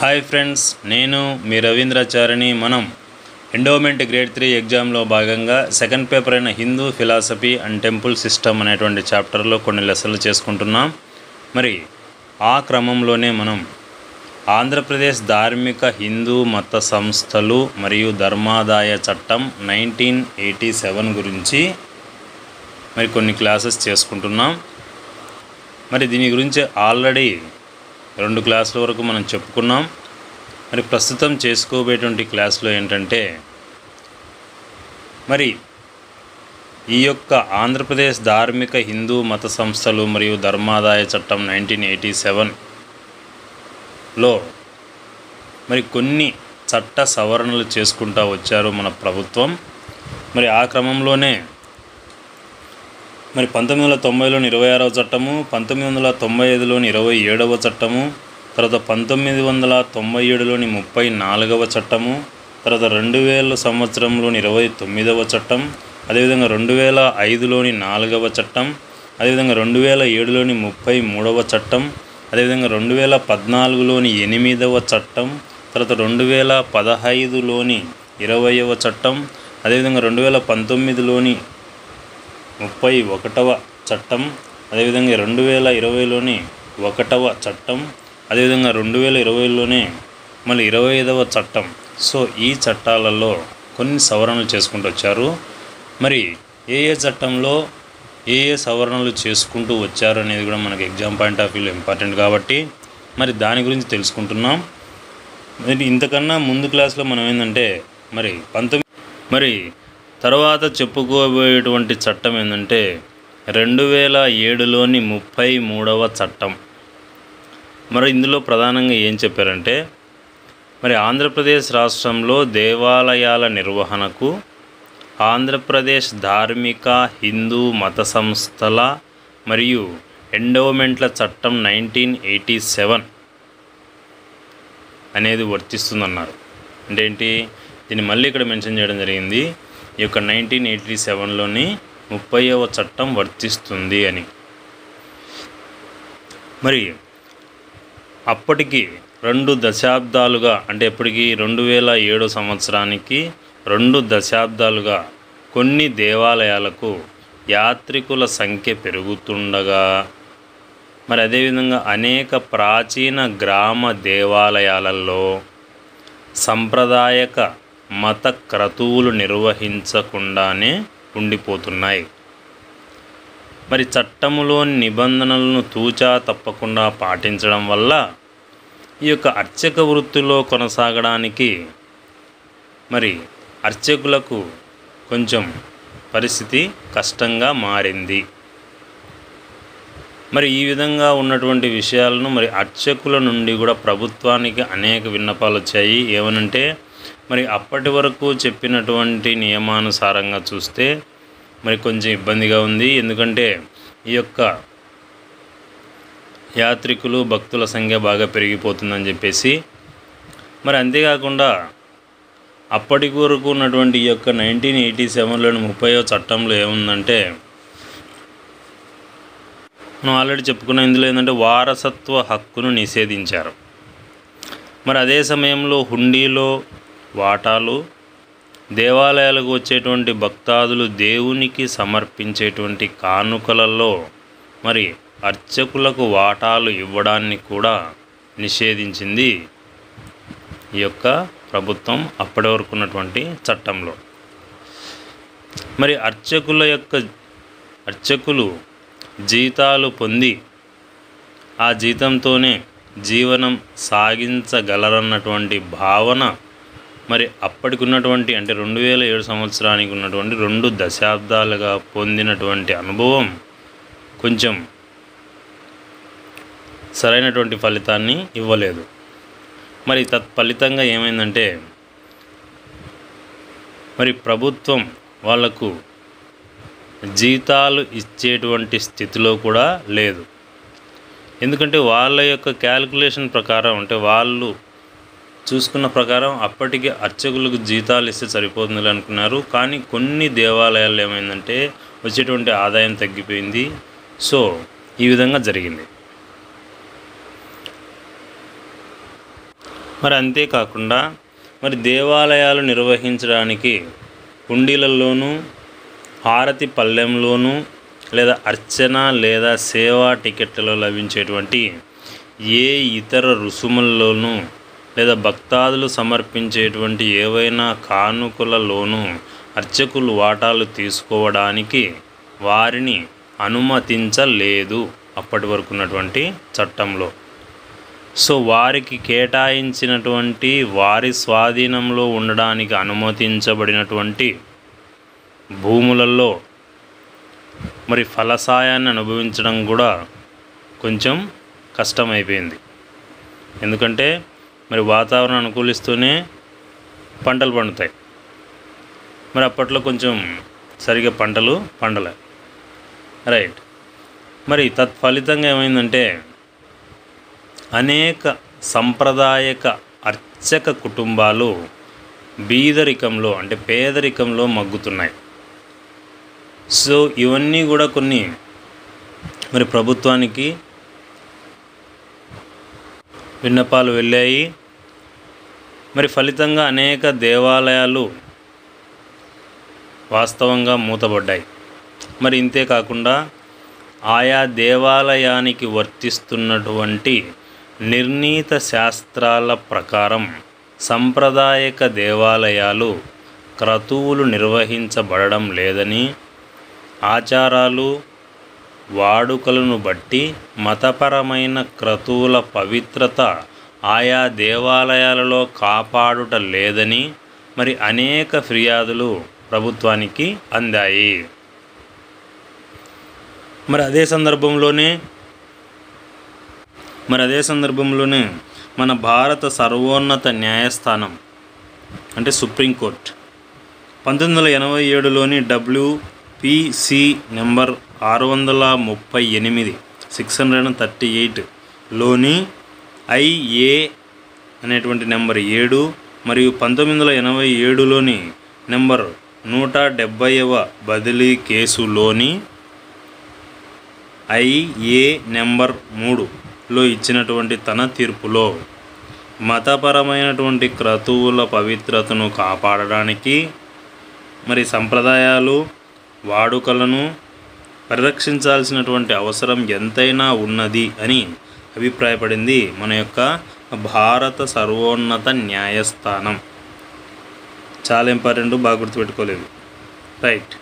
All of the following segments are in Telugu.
హాయ్ ఫ్రెండ్స్ నేను మీ రవీంద్రాచారిని మనం ఎండోమెంట్ గ్రేడ్ త్రీ ఎగ్జామ్లో భాగంగా సెకండ్ పేపర్ అయిన Hindu philosophy and temple system అనేటువంటి చాప్టర్లో కొన్ని లెసన్లు చేసుకుంటున్నాం మరి ఆ క్రమంలోనే మనం ఆంధ్రప్రదేశ్ ధార్మిక హిందూ మత సంస్థలు మరియు ధర్మాదాయ చట్టం నైన్టీన్ ఎయిటీ సెవెన్ గురించి మరి కొన్ని క్లాసెస్ చేసుకుంటున్నాం మరి దీని గురించి ఆల్రెడీ రెండు క్లాసుల వరకు మనం చెప్పుకున్నాం మరి ప్రస్తుతం చేసుకోబోయేటువంటి క్లాస్లో ఏంటంటే మరి ఈ యొక్క ఆంధ్రప్రదేశ్ ధార్మిక హిందూ మత సంస్థలు మరియు ధర్మాదాయ చట్టం నైన్టీన్ ఎయిటీ సెవెన్లో మరి కొన్ని చట్ట సవరణలు చేసుకుంటూ వచ్చారు మన ప్రభుత్వం మరి ఆ క్రమంలోనే మరి పంతొమ్మిది వందల తొంభైలోని ఇరవై ఆరవ చట్టము పంతొమ్మిది వందల తొంభై ఐదులోని ఇరవై ఏడవ చట్టము తర్వాత పంతొమ్మిది వందల తొంభై ఏడులోని ముప్పై నాలుగవ చట్టము తర్వాత రెండు వేల సంవత్సరంలోని ఇరవై తొమ్మిదవ చట్టం అదేవిధంగా రెండు వేల ఐదులోని నాలుగవ చట్టం అదేవిధంగా రెండు వేల ఏడులోని ముప్పై మూడవ చట్టం అదేవిధంగా రెండు వేల పద్నాలుగులోని ఎనిమిదవ చట్టం తర్వాత రెండు వేల పదహైదులోని ఇరవైవ చట్టం అదేవిధంగా రెండు వేల పంతొమ్మిదిలోని ముప్పై ఒకటవ చట్టం అదేవిధంగా రెండు వేల ఇరవైలోని ఒకటవ చట్టం అదేవిధంగా రెండు వేల ఇరవైలోనే మళ్ళీ ఇరవై ఐదవ చట్టం సో ఈ చట్టాలలో కొన్ని సవరణలు చేసుకుంటూ వచ్చారు మరి ఏ ఏ చట్టంలో ఏ ఏ సవరణలు చేసుకుంటూ వచ్చారు అనేది కూడా మనకి ఎగ్జామ్ పాయింట్ ఆఫ్ వ్యూలో ఇంపార్టెంట్ కాబట్టి మరి దాని గురించి తెలుసుకుంటున్నాం మరి ఇంతకన్నా ముందు క్లాస్లో మనం ఏంటంటే మరి పంతొమ్మిది మరి తర్వాత చెప్పుకోబోయేటువంటి చట్టం ఏంటంటే రెండు వేల ఏడులోని ముప్పై మూడవ చట్టం మరి ఇందులో ప్రధానంగా ఏం చెప్పారంటే మరి ఆంధ్రప్రదేశ్ రాష్ట్రంలో దేవాలయాల నిర్వహణకు ఆంధ్రప్రదేశ్ ధార్మిక హిందూ మత సంస్థల మరియు ఎండోమెంట్ల చట్టం నైన్టీన్ ఎయిటీ సెవెన్ అనేది వర్తిస్తుందన్నారు అంటే ఏంటి దీన్ని మళ్ళీ ఇక్కడ మెన్షన్ చేయడం జరిగింది ఈ యొక్క నైన్టీన్ ఎయిటీ సెవెన్లోని ముప్పైవ చట్టం వర్తిస్తుంది అని మరి అప్పటికి రెండు దశాబ్దాలుగా అంటే ఎప్పటికి రెండు వేల ఏడు సంవత్సరానికి రెండు దశాబ్దాలుగా కొన్ని దేవాలయాలకు యాత్రికుల సంఖ్య పెరుగుతుండగా మరి అదేవిధంగా అనేక ప్రాచీన గ్రామ దేవాలయాలలో సంప్రదాయక మత క్రతువులు నిర్వహించకుండానే ఉండిపోతున్నాయి మరి చట్టములోని నిబంధనలను తూచా తప్పకుండా పాటించడం వల్ల ఈ యొక్క అర్చక వృత్తిలో కొనసాగడానికి మరి అర్చకులకు కొంచెం పరిస్థితి కష్టంగా మారింది మరి ఈ విధంగా ఉన్నటువంటి విషయాలను మరి అర్చకుల నుండి కూడా ప్రభుత్వానికి అనేక విన్నపాలు వచ్చాయి ఏమనంటే మరి అప్పటి వరకు చెప్పినటువంటి నియమానుసారంగా చూస్తే మరి కొంచెం ఇబ్బందిగా ఉంది ఎందుకంటే ఈ యొక్క యాత్రికులు భక్తుల సంఖ్య బాగా పెరిగిపోతుందని చెప్పేసి మరి అంతేకాకుండా అప్పటి వరకు ఉన్నటువంటి ఈ యొక్క నైన్టీన్ ఎయిటీ సెవెన్లోని ముప్పైవ చట్టంలో ఏముందంటే మనం ఆల్రెడీ చెప్పుకున్న ఇందులో ఏంటంటే వారసత్వ హక్కును నిషేధించారు మరి అదే సమయంలో హుండీలో వాటాలు దేవాలయాలకు వచ్చేటువంటి భక్తాదులు దేవునికి సమర్పించేటువంటి కానుకలలో మరి అర్చకులకు వాటాలు ఇవ్వడాన్ని కూడా నిషేధించింది ఈ యొక్క ప్రభుత్వం అప్పటి వరకు ఉన్నటువంటి చట్టంలో మరి అర్చకుల యొక్క అర్చకులు జీతాలు పొంది ఆ జీతంతోనే జీవనం సాగించగలరన్నటువంటి భావన మరి అప్పటికి ఉన్నటువంటి అంటే రెండు వేల ఏడు సంవత్సరానికి ఉన్నటువంటి రెండు దశాబ్దాలుగా పొందినటువంటి అనుభవం కొంచెం సరైనటువంటి ఫలితాన్ని ఇవ్వలేదు మరి తత్ఫలితంగా ఏమైందంటే మరి ప్రభుత్వం వాళ్లకు జీతాలు ఇచ్చేటువంటి స్థితిలో కూడా లేదు ఎందుకంటే వాళ్ళ యొక్క క్యాలిక్యులేషన్ ప్రకారం అంటే వాళ్ళు చూసుకున్న ప్రకారం అప్పటికి అర్చకులకు జీతాలు ఇస్తే సరిపోతుంది అనుకున్నారు కానీ కొన్ని దేవాలయాల్లో ఏమైందంటే వచ్చేటువంటి ఆదాయం తగ్గిపోయింది సో ఈ విధంగా జరిగింది మరి అంతేకాకుండా మరి దేవాలయాలు నిర్వహించడానికి హుండీలలోనూ హారతి పళ్ళెంలోనూ లేదా అర్చన లేదా సేవా టికెట్లలో లభించేటువంటి ఏ ఇతర రుసుముల్లోనూ లేదా భక్తాదులు సమర్పించేటువంటి ఏవైనా కానుకలలోనూ అర్చకులు వాటాలు తీసుకోవడానికి వారిని అనుమతించలేదు అప్పటి వరకు ఉన్నటువంటి చట్టంలో సో వారికి కేటాయించినటువంటి వారి స్వాధీనంలో ఉండడానికి అనుమతించబడినటువంటి భూములలో మరి ఫలసాయాన్ని అనుభవించడం కూడా కొంచెం కష్టమైపోయింది ఎందుకంటే మరి వాతావరణం అనుకూలిస్తూనే పంటలు పండుతాయి మరి అప్పట్లో కొంచెం సరిగా పంటలు పండలే రైట్ మరి తత్ఫలితంగా ఏమైందంటే అనేక సంప్రదాయక అర్చక కుటుంబాలు బీదరికంలో అంటే పేదరికంలో మగ్గుతున్నాయి సో ఇవన్నీ కూడా కొన్ని మరి ప్రభుత్వానికి విన్నపాలు వెళ్ళాయి మరి ఫలితంగా అనేక దేవాలయాలు వాస్తవంగా మూతబడ్డాయి మరి ఇంతే కాకుండా ఆయా దేవాలయానికి వర్తిస్తున్నటువంటి నిర్ణీత శాస్త్రాల ప్రకారం సంప్రదాయక దేవాలయాలు క్రతువులు నిర్వహించబడడం లేదని ఆచారాలు వాడుకలను బట్టి మతపరమైన క్రతువుల పవిత్రత ఆయా దేవాలయాలలో కాపాడుట లేదని మరి అనేక ఫిర్యాదులు ప్రభుత్వానికి అందాయి మరి అదే సందర్భంలోనే మరి అదే సందర్భంలోనే మన భారత సర్వోన్నత న్యాయస్థానం అంటే సుప్రీంకోర్టు పంతొమ్మిది వందల ఎనభై ఏడులోని డబ్ల్యూపిసి నెంబర్ ఆరు వందల ముప్పై ఎనిమిది సిక్స్ హండ్రెడ్ అండ్ థర్టీ ఎయిట్లోని ఐఏ అనేటువంటి నెంబర్ ఏడు మరియు పంతొమ్మిది వందల ఎనభై ఏడులోని నెంబర్ నూట డెబ్భైవ బదిలీ కేసులోని ఐఏ నెంబర్ మూడులో ఇచ్చినటువంటి తన తీర్పులో మతపరమైనటువంటి క్రతువుల పవిత్రతను కాపాడడానికి మరి సంప్రదాయాలు వాడుకలను పరిరక్షించాల్సినటువంటి అవసరం ఎంతైనా ఉన్నది అని అభిప్రాయపడింది మన యొక్క భారత సర్వోన్నత న్యాయస్థానం చాలా ఇంపార్టెంట్ బాగా గుర్తుపెట్టుకోలేదు రైట్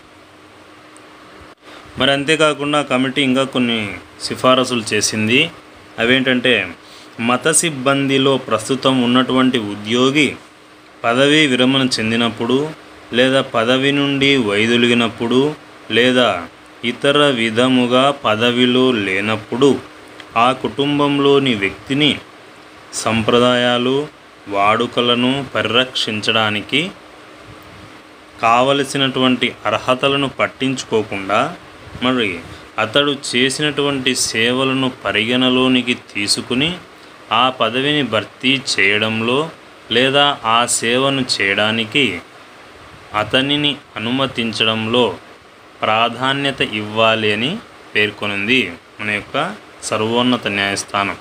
మరి అంతేకాకుండా కమిటీ ఇంకా కొన్ని సిఫారసులు చేసింది అవేంటంటే మత సిబ్బందిలో ప్రస్తుతం ఉన్నటువంటి ఉద్యోగి పదవీ విరమణ చెందినప్పుడు లేదా పదవి నుండి వైదొలిగినప్పుడు లేదా ఇతర విధముగా పదవిలో లేనప్పుడు ఆ కుటుంబంలోని వ్యక్తిని సంప్రదాయాలు వాడుకలను పరిరక్షించడానికి కావలసినటువంటి అర్హతలను పట్టించుకోకుండా మరి అతడు చేసినటువంటి సేవలను పరిగణలోనికి తీసుకుని ఆ పదవిని భర్తీ చేయడంలో లేదా ఆ సేవను చేయడానికి అతనిని అనుమతించడంలో ప్రాధాన్యత ఇవ్వాలి అని పేర్కొనింది మన యొక్క సర్వోన్నత న్యాయస్థానం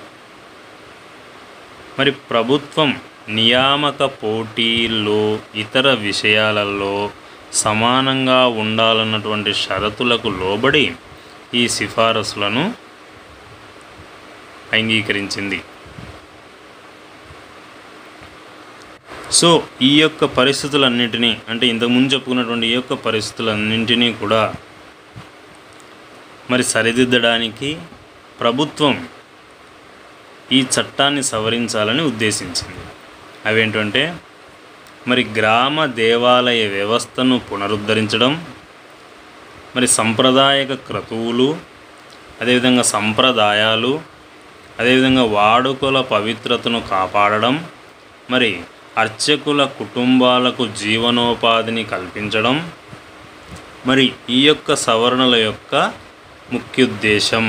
మరి ప్రభుత్వం నియామక పోటీల్లో ఇతర విషయాలలో సమానంగా ఉండాలన్నటువంటి షరతులకు లోబడి ఈ సిఫారసులను అంగీకరించింది సో ఈ యొక్క పరిస్థితులన్నింటినీ అంటే ఇంతకుముందు చెప్పుకున్నటువంటి ఈ యొక్క పరిస్థితులన్నింటినీ కూడా మరి సరిదిద్దడానికి ప్రభుత్వం ఈ చట్టాన్ని సవరించాలని ఉద్దేశించింది అవేంటంటే మరి గ్రామ దేవాలయ వ్యవస్థను పునరుద్ధరించడం మరి సంప్రదాయక క్రతువులు అదేవిధంగా సంప్రదాయాలు అదేవిధంగా వాడుకల పవిత్రతను కాపాడడం మరి అర్చకుల కుటుంబాలకు జీవనోపాధిని కల్పించడం మరి ఈ యొక్క సవరణల యొక్క ముఖ్యోద్దేశం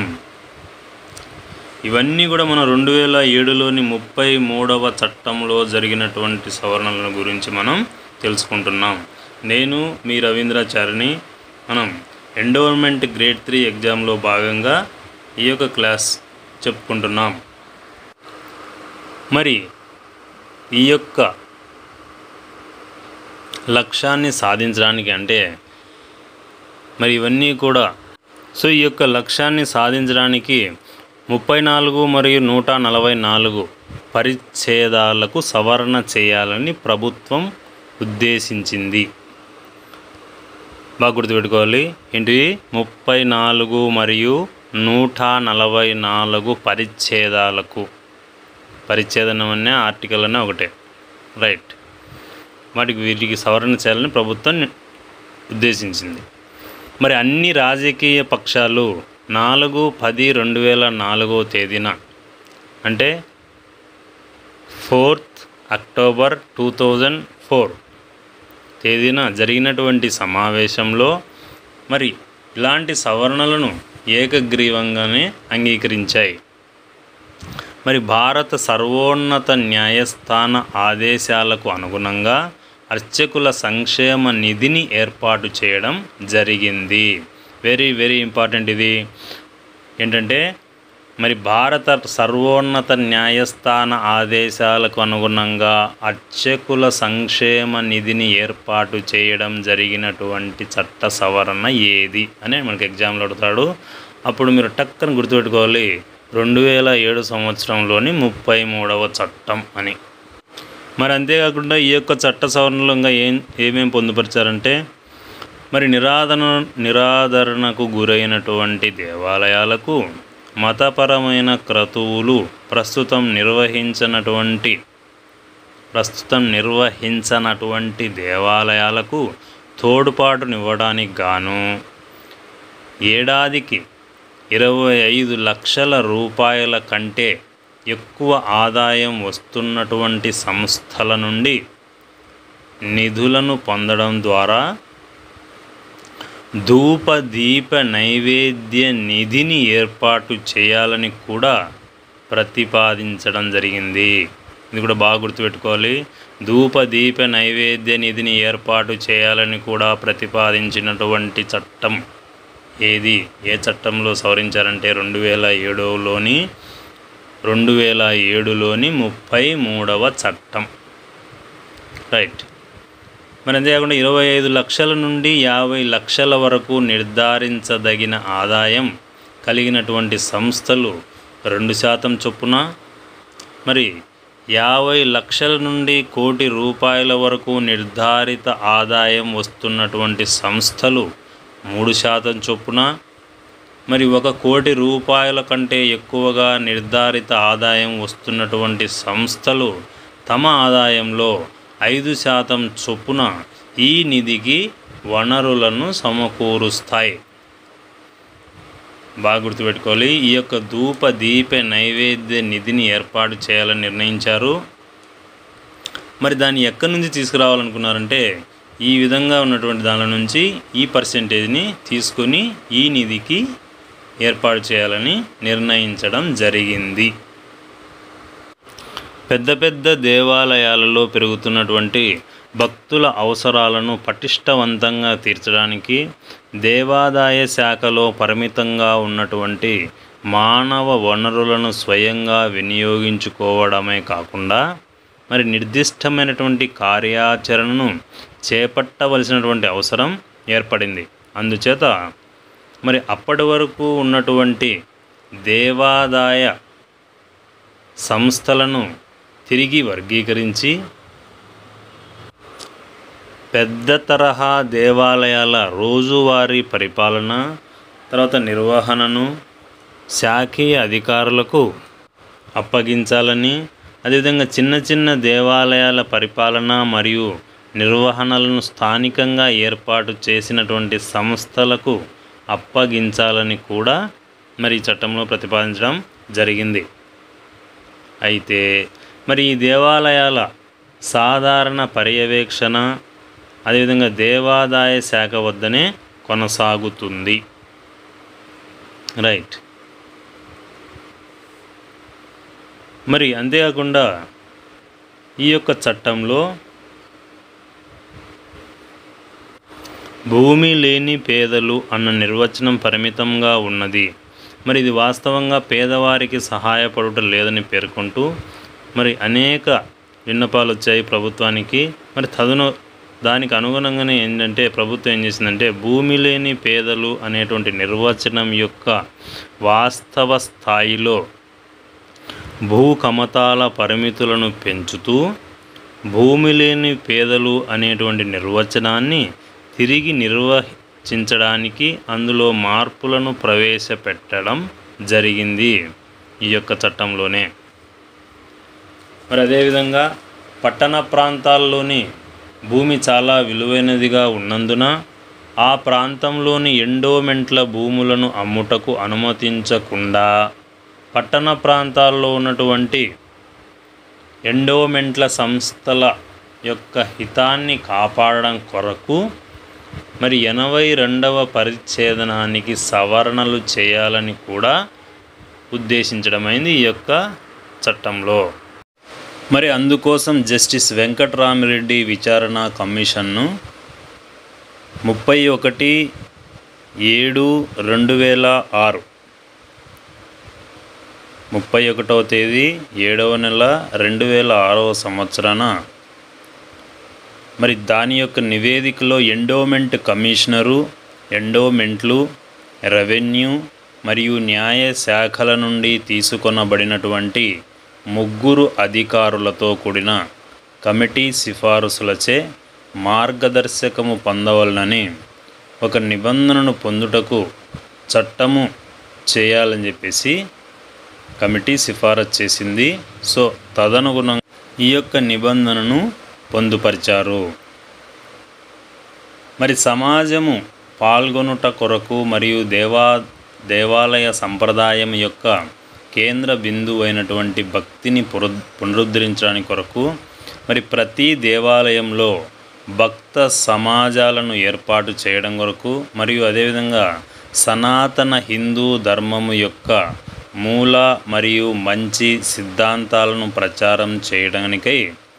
ఇవన్నీ కూడా మనం రెండు వేల ఏడులోని ముప్పై మూడవ చట్టంలో జరిగినటువంటి సవరణల గురించి మనం తెలుసుకుంటున్నాం నేను మీ రవీంద్రాచారిని మనం ఎండోర్మెంట్ గ్రేడ్ త్రీ ఎగ్జామ్లో భాగంగా ఈ యొక్క క్లాస్ చెప్పుకుంటున్నాం మరి ఈ యొక్క లక్ష్యాన్ని సాధించడానికి అంటే మరి ఇవన్నీ కూడా సో ఈ యొక్క లక్ష్యాన్ని సాధించడానికి ముప్పై నాలుగు మరియు నూట నలభై నాలుగు పరిచ్ఛేదాలకు సవరణ చేయాలని ప్రభుత్వం ఉద్దేశించింది బాగా గుర్తుపెట్టుకోవాలి ఏంటి ముప్పై నాలుగు మరియు నూట నలభై నాలుగు పరిచ్ఛేదాలకు పరిచ్ఛేదనం అనే ఆర్టికల్ అనే ఒకటే రైట్ వాటికి వీటికి సవరణ చేయాలని ప్రభుత్వం ఉద్దేశించింది మరి అన్ని రాజకీయ పక్షాలు నాలుగు పది రెండు వేల నాలుగో తేదీన అంటే fourth October two thousand four తేదీన జరిగినటువంటి సమావేశంలో మరి ఇలాంటి సవరణలను ఏకగ్రీవంగానే అంగీకరించాయి మరి భారత సర్వోన్నత న్యాయస్థాన ఆదేశాలకు అనుగుణంగా అర్చకుల సంక్షేమ నిధిని ఏర్పాటు చేయడం జరిగింది వెరీ వెరీ ఇంపార్టెంట్ ఇది ఏంటంటే మరి భారత సర్వోన్నత న్యాయస్థాన ఆదేశాలకు అనుగుణంగా అర్చకుల సంక్షేమ నిధిని ఏర్పాటు చేయడం జరిగినటువంటి చట్ట సవరణ ఏది అని మనకి ఎగ్జామ్లో అడుగుతాడు అప్పుడు మీరు టక్కన గుర్తుపెట్టుకోవాలి రెండు వేల ఏడు సంవత్సరంలోని ముప్పై మూడవ చట్టం అని మరి అంతేకాకుండా ఈ యొక్క చట్ట సవరణలో ఇంకా ఏం ఏమేం పొందుపరిచారంటే మరి నిరాదరణ నిరాదరణకు గురైనటువంటి దేవాలయాలకు మతపరమైన క్రతువులు ప్రస్తుతం నిర్వహించినటువంటి ప్రస్తుతం నిర్వహించనటువంటి దేవాలయాలకు తోడ్పాటునివ్వడానికి గాను ఏడాదికి ఇరవై ఐదు లక్షల రూపాయల కంటే ఎక్కువ ఆదాయం వస్తున్నటువంటి సంస్థల నుండి నిధులను పొందడం ద్వారా ధూప దీప నైవేద్య నిధిని ఏర్పాటు చేయాలని కూడా ప్రతిపాదించడం జరిగింది ఇది కూడా బాగా గుర్తుపెట్టుకోవాలి ధూప దీప నైవేద్య నిధిని ఏర్పాటు చేయాలని కూడా ప్రతిపాదించినటువంటి చట్టం ఏది ఏ చట్టంలో సవరించారంటే రెండు వేల ఏడులోని రెండు వేల ఏడులోని ముప్పై మూడవ చట్టం రైట్ మరి అంతేకాకుండా ఇరవై ఐదు లక్షల నుండి యాభై లక్షల వరకు నిర్ధారించదగిన ఆదాయం కలిగినటువంటి సంస్థలు రెండు శాతం చొప్పున మరి యాభై లక్షల నుండి కోటి రూపాయల వరకు నిర్ధారిత ఆదాయం వస్తున్నటువంటి సంస్థలు మూడు శాతం చొప్పున మరి ఒక కోటి రూపాయల కంటే ఎక్కువగా నిర్ధారిత ఆదాయం వస్తున్నటువంటి సంస్థలు తమ ఆదాయంలో ఐదు శాతం చొప్పున ఈ నిధికి వనరులను సమకూరుస్తాయి బాగా గుర్తుపెట్టుకోవాలి ఈ యొక్క ధూప దీప నైవేద్య నిధిని ఏర్పాటు చేయాలని నిర్ణయించారు మరి దాన్ని ఎక్కడి నుంచి తీసుకురావాలనుకున్నారంటే ఈ విధంగా ఉన్నటువంటి దానిలో నుంచి ఈ పర్సెంటేజ్ని తీసుకొని ఈ నిధికి ఏర్పాటు చేయాలని నిర్ణయించడం జరిగింది పెద్ద పెద్ద దేవాలయాలలో పెరుగుతున్నటువంటి భక్తుల అవసరాలను పటిష్టవంతంగా తీర్చడానికి దేవాదాయ శాఖలో పరిమితంగా ఉన్నటువంటి మానవ వనరులను స్వయంగా వినియోగించుకోవడమే కాకుండా మరి నిర్దిష్టమైనటువంటి కార్యాచరణను చేపట్టవలసినటువంటి అవసరం ఏర్పడింది అందుచేత మరి అప్పటి వరకు ఉన్నటువంటి దేవాదాయ సంస్థలను తిరిగి వర్గీకరించి పెద్ద తరహా దేవాలయాల రోజువారీ పరిపాలన తర్వాత నిర్వహణను శాఖీయ అధికారులకు అప్పగించాలని అదేవిధంగా చిన్న చిన్న దేవాలయాల పరిపాలన మరియు నిర్వహణలను స్థానికంగా ఏర్పాటు చేసినటువంటి సంస్థలకు అప్పగించాలని కూడా మరి ఈ చట్టంలో ప్రతిపాదించడం జరిగింది అయితే మరి ఈ దేవాలయాల సాధారణ పర్యవేక్షణ అదేవిధంగా దేవాదాయ శాఖ వద్దనే కొనసాగుతుంది రైట్ మరి అంతేకాకుండా ఈ యొక్క చట్టంలో భూమి లేని పేదలు అన్న నిర్వచనం పరిమితంగా ఉన్నది మరి ఇది వాస్తవంగా పేదవారికి సహాయపడుట లేదని పేర్కొంటూ మరి అనేక విన్నపాలు వచ్చాయి ప్రభుత్వానికి మరి తదును దానికి అనుగుణంగానే ఏంటంటే ప్రభుత్వం ఏం చేసిందంటే భూమి లేని పేదలు అనేటువంటి నిర్వచనం యొక్క వాస్తవ స్థాయిలో భూ కమతాల పరిమితులను పెంచుతూ భూమి లేని పేదలు అనేటువంటి నిర్వచనాన్ని తిరిగి నిర్వచించడానికి అందులో మార్పులను ప్రవేశపెట్టడం జరిగింది ఈ యొక్క చట్టంలోనే మరి అదేవిధంగా పట్టణ ప్రాంతాల్లోని భూమి చాలా విలువైనదిగా ఉన్నందున ఆ ప్రాంతంలోని ఎండోమెంట్ల భూములను అమ్ముటకు అనుమతించకుండా పట్టణ ప్రాంతాల్లో ఉన్నటువంటి ఎండోమెంట్ల సంస్థల యొక్క హితాన్ని కాపాడడం కొరకు మరి ఎనభై రెండవ పరిచ్ఛేదనానికి సవరణలు చేయాలని కూడా ఉద్దేశించడమైంది ఈ యొక్క చట్టంలో మరి అందుకోసం జస్టిస్ వెంకట్రామిరెడ్డి విచారణ కమిషన్ను ముప్పై ఒకటి ఏడు రెండు వేల ఆరు ముప్పై ఒకటవ తేదీ ఏడవ నెల రెండు వేల ఆరవ సంవత్సరాన మరి దాని యొక్క నివేదికలో ఎండోమెంట్ కమిషనరు ఎండోమెంట్లు రెవెన్యూ మరియు న్యాయ శాఖల నుండి తీసుకొనబడినటువంటి ముగ్గురు అధికారులతో కూడిన కమిటీ సిఫారసులచే మార్గదర్శకము పొందవలనని ఒక నిబంధనను పొందుటకు చట్టము చేయాలని చెప్పేసి కమిటీ సిఫారసు చేసింది సో తదనుగుణంగా ఈ యొక్క నిబంధనను పొందుపరిచారు మరి సమాజము పాల్గొనుట కొరకు మరియు దేవా దేవాలయ సంప్రదాయం యొక్క కేంద్ర బిందువు అయినటువంటి భక్తిని పుర పునరుద్ధరించడానికి కొరకు మరి ప్రతి దేవాలయంలో భక్త సమాజాలను ఏర్పాటు చేయడం కొరకు మరియు అదేవిధంగా సనాతన హిందూ ధర్మము యొక్క మూల మరియు మంచి సిద్ధాంతాలను ప్రచారం చేయడానికై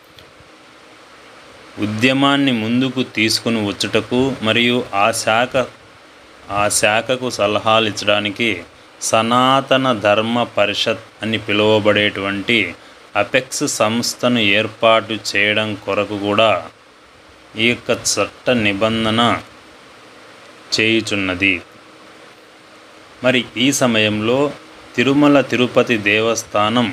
ఉద్యమాన్ని ముందుకు తీసుకుని వచ్చుటకు మరియు ఆ శాఖ ఆ శాఖకు సలహాలు ఇచ్చడానికి సనాతన ధర్మ పరిషత్ అని పిలువబడేటువంటి అపెక్స్ సంస్థను ఏర్పాటు చేయడం కొరకు కూడా ఈ యొక్క చట్ట నిబంధన చేయుచున్నది మరి ఈ సమయంలో తిరుమల తిరుపతి దేవస్థానం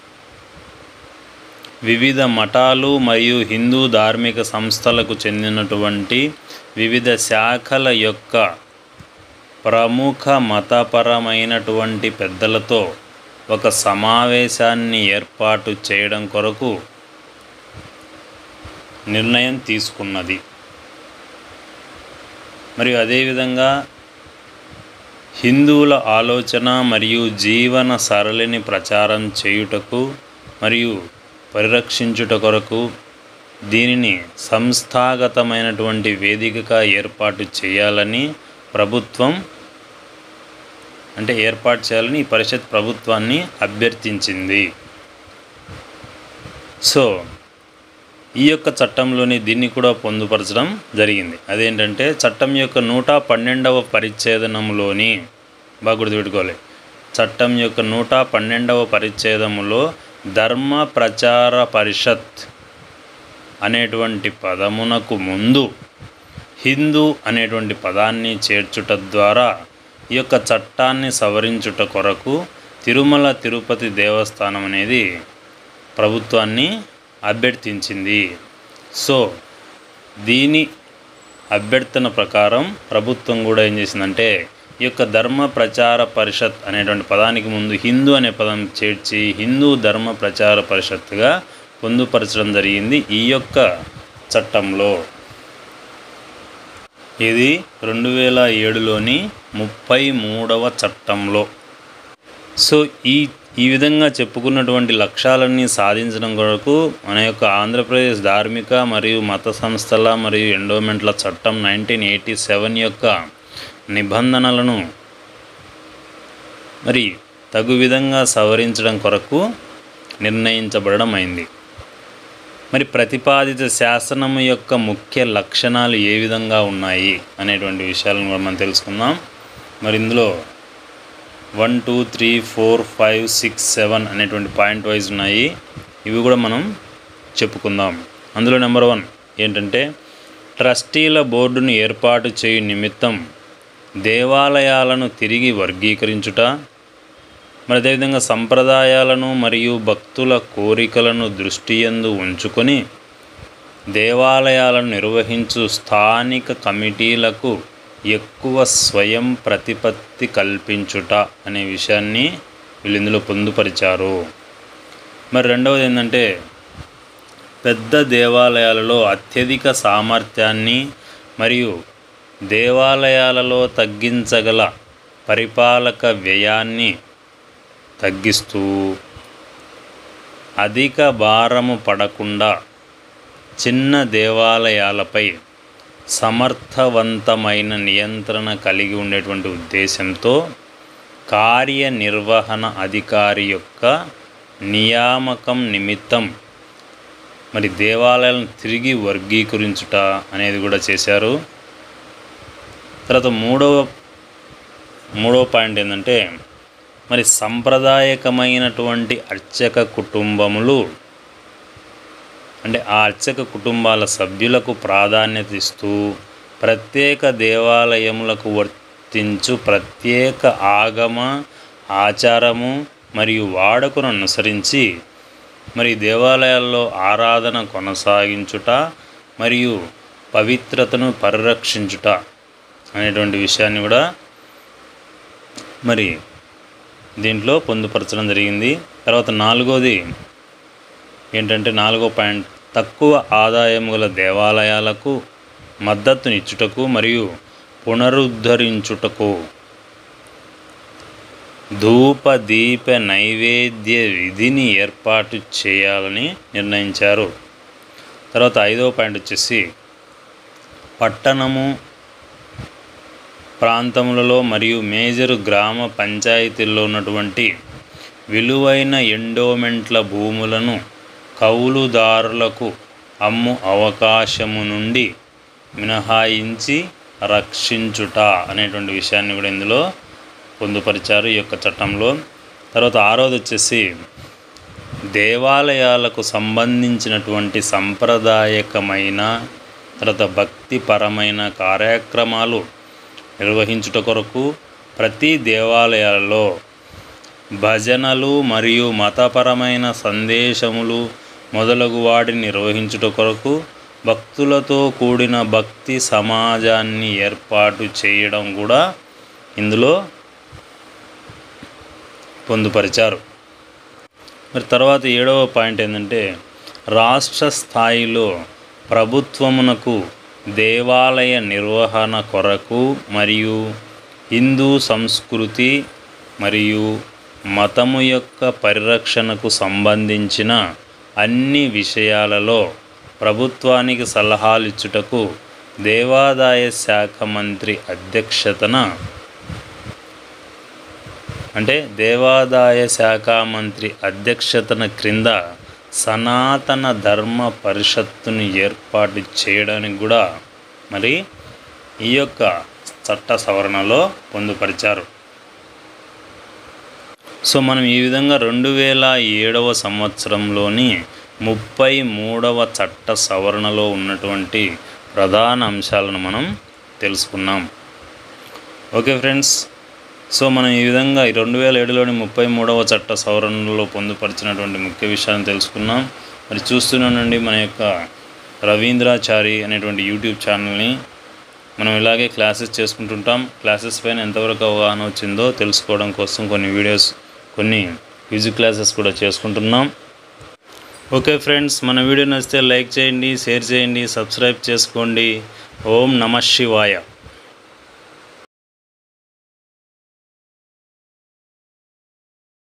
వివిధ మఠాలు మరియు హిందూ ధార్మిక సంస్థలకు చెందినటువంటి వివిధ శాఖల యొక్క ప్రముఖ మతపరమైనటువంటి పెద్దలతో ఒక సమావేశాన్ని ఏర్పాటు చేయడం కొరకు నిర్ణయం తీసుకున్నది మరియు అదేవిధంగా హిందువుల ఆలోచన మరియు జీవన సరళిని ప్రచారం చేయుటకు మరియు పరిరక్షించుట కొరకు దీనిని సంస్థాగతమైనటువంటి వేదికగా ఏర్పాటు చేయాలని ప్రభుత్వం అంటే ఏర్పాటు చేయాలని ఈ పరిషత్ ప్రభుత్వాన్ని అభ్యర్థించింది సో ఈ యొక్క చట్టంలోని దీన్ని కూడా పొందుపరచడం జరిగింది అదేంటంటే చట్టం యొక్క నూట పన్నెండవ పరిచ్ఛేదనంలోని బాగా గుర్తుపెట్టుకోవాలి చట్టం యొక్క నూట పన్నెండవ పరిచ్ఛేదములో ధర్మ ప్రచార పరిషత్ అనేటువంటి పదమునకు ముందు హిందూ అనేటువంటి పదాన్ని చేర్చుట ద్వారా ఈ యొక్క చట్టాన్ని సవరించుట కొరకు తిరుమల తిరుపతి దేవస్థానం అనేది ప్రభుత్వాన్ని అభ్యర్థించింది సో దీని అభ్యర్థన ప్రకారం ప్రభుత్వం కూడా ఏం చేసిందంటే ఈ యొక్క ధర్మ ప్రచార పరిషత్ అనేటువంటి పదానికి ముందు హిందూ అనే పదం చేర్చి హిందూ ధర్మ ప్రచార పరిషత్తుగా పొందుపరచడం జరిగింది ఈ యొక్క చట్టంలో ఇది రెండు వేల ఏడులోని ముప్పై మూడవ చట్టంలో సో ఈ ఈ విధంగా చెప్పుకున్నటువంటి లక్ష్యాలన్నీ సాధించడం కొరకు మన యొక్క ఆంధ్రప్రదేశ్ ధార్మిక మరియు మత సంస్థల మరియు ఎండోమెంట్ల చట్టం నైన్టీన్ ఎయిటీ సెవెన్ యొక్క నిబంధనలను మరి తగు విధంగా సవరించడం కొరకు నిర్ణయించబడడం అయింది మరి ప్రతిపాదిత శాసనము యొక్క ముఖ్య లక్షణాలు ఏ విధంగా ఉన్నాయి అనేటువంటి విషయాలను కూడా మనం తెలుసుకుందాం మరి ఇందులో one two three four five six seven అనేటువంటి పాయింట్ వైజ్ ఉన్నాయి ఇవి కూడా మనం చెప్పుకుందాం అందులో నెంబర్ వన్ ఏంటంటే ట్రస్టీల బోర్డును ఏర్పాటు చేయు నిమిత్తం దేవాలయాలను తిరిగి వర్గీకరించుట మరి అదేవిధంగా సంప్రదాయాలను మరియు భక్తుల కోరికలను దృష్టియందు ఉంచుకొని దేవాలయాలను నిర్వహించు స్థానిక కమిటీలకు ఎక్కువ స్వయం ప్రతిపత్తి కల్పించుట అనే విషయాన్ని వీళ్ళు ఇందులో పొందుపరిచారు మరి రెండవది ఏంటంటే పెద్ద దేవాలయాలలో అత్యధిక సామర్థ్యాన్ని మరియు దేవాలయాలలో తగ్గించగల పరిపాలక వ్యయాన్ని తగ్గిస్తూ అధిక భారము పడకుండా చిన్న దేవాలయాలపై సమర్థవంతమైన నియంత్రణ కలిగి ఉండేటువంటి ఉద్దేశంతో కార్యనిర్వహణ అధికారి యొక్క నియామకం నిమిత్తం మరి దేవాలయాలను తిరిగి వర్గీకరించుట అనేది కూడా చేశారు తర్వాత మూడవ మూడవ పాయింట్ ఏంటంటే మరి సంప్రదాయకమైనటువంటి అర్చక కుటుంబములు అంటే ఆ అర్చక కుటుంబాల సభ్యులకు ప్రాధాన్యత ఇస్తూ ప్రత్యేక దేవాలయములకు వర్తించు ప్రత్యేక ఆగమ ఆచారము మరియు వాడకను అనుసరించి మరి దేవాలయాల్లో ఆరాధన కొనసాగించుట మరియు పవిత్రతను పరిరక్షించుట అనేటువంటి విషయాన్ని కూడా మరి దీంట్లో పొందుపరచడం జరిగింది తర్వాత నాలుగోది ఏంటంటే నాలుగో పాయింట్ తక్కువ ఆదాయం గల దేవాలయాలకు మద్దతునిచ్చుటకు మరియు పునరుద్ధరించుటకు ధూప దీప నైవేద్య విధిని ఏర్పాటు చేయాలని నిర్ణయించారు తర్వాత ఐదవ పాయింట్ వచ్చేసి పట్టణము ప్రాంతములలో మరియు మేజర్ గ్రామ పంచాయతీల్లో ఉన్నటువంటి విలువైన ఎండోమెంట్ల భూములను కౌలుదారులకు అమ్ము అవకాశము నుండి మినహాయించి రక్షించుట అనేటువంటి విషయాన్ని కూడా ఇందులో పొందుపరిచారు ఈ యొక్క చట్టంలో తర్వాత ఆరోది వచ్చేసి దేవాలయాలకు సంబంధించినటువంటి సంప్రదాయకమైన తర్వాత భక్తిపరమైన కార్యక్రమాలు నిర్వహించుట కొరకు ప్రతి దేవాలయాలలో భజనలు మరియు మతపరమైన సందేశములు మొదలగు వాటిని నిర్వహించుట కొరకు భక్తులతో కూడిన భక్తి సమాజాన్ని ఏర్పాటు చేయడం కూడా ఇందులో పొందుపరిచారు మరి తర్వాత ఏడవ పాయింట్ ఏంటంటే రాష్ట్ర స్థాయిలో ప్రభుత్వమునకు దేవాలయ నిర్వహణ కొరకు మరియు హిందూ సంస్కృతి మరియు మతము యొక్క పరిరక్షణకు సంబంధించిన అన్ని విషయాలలో ప్రభుత్వానికి సలహాలు ఇచ్చుటకు దేవాదాయ శాఖ మంత్రి అధ్యక్షతన అంటే దేవాదాయ శాఖ మంత్రి అధ్యక్షతన క్రింద సనాతన ధర్మ పరిషత్తును ఏర్పాటు చేయడానికి కూడా మరి ఈ యొక్క చట్ట సవరణలో పొందుపరిచారు సో మనం ఈ విధంగా రెండు వేల ఏడవ సంవత్సరంలోని ముప్పై మూడవ చట్ట సవరణలో ఉన్నటువంటి ప్రధాన అంశాలను మనం తెలుసుకున్నాం ఓకే ఫ్రెండ్స్ సో మనం ఈ విధంగా ఈ రెండు వేల ఏడులోని ముప్పై మూడవ చట్ట సవరణలో పొందుపరిచినటువంటి ముఖ్య విషయాన్ని తెలుసుకున్నాం మరి చూస్తున్నానండి మన యొక్క రవీంద్రాచారి అనేటువంటి యూట్యూబ్ ఛానల్ని మనం ఇలాగే క్లాసెస్ చేసుకుంటుంటాం క్లాసెస్ పైన ఎంతవరకు అవగాహన వచ్చిందో తెలుసుకోవడం కోసం కొన్ని వీడియోస్ కొన్ని మ్యూజిక్ క్లాసెస్ కూడా చేసుకుంటున్నాం ఓకే ఫ్రెండ్స్ మన వీడియో నచ్చితే లైక్ చేయండి షేర్ చేయండి సబ్స్క్రైబ్ చేసుకోండి ఓం నమ శివాయ